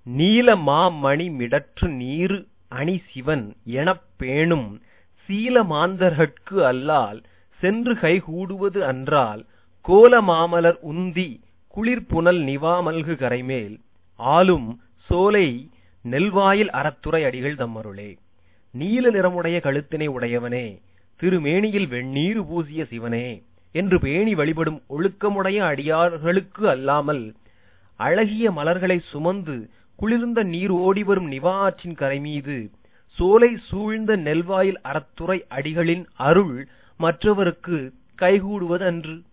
நீல மாமணி மிடற்று நீரு அணி சிவன் எனப் பேணும் சீல மாந்தர்கட்கு அல்லால் சென்று கைகூடுவது அன்றால் கோல மாமலர் உந்தி குளிர்புனல் நிவா மல்கு கரைமேல் ஆலும் சோலை நெல்வாயில் அறத்துறை அடிகள் தம்மருளே நீல நிறமுடைய கழுத்தினை உடையவனே திருமேனியில் வெண்ணீறு பூசிய சிவனே என்று பேணி வழிபடும் ஒழுக்கமுடைய அடியார்களுக்கு அல்லாமல் அழகிய மலர்களைச் சுமந்து குளிர்ந்த நீர் ஓடிவரும் நிவா ஆற்றின் கரைமீது சோலை சூழ்ந்த நெல்வாயில் அறத்துறை அடிகளின் அருள் மற்றவர்க்குக் கைகூடுவது அன்று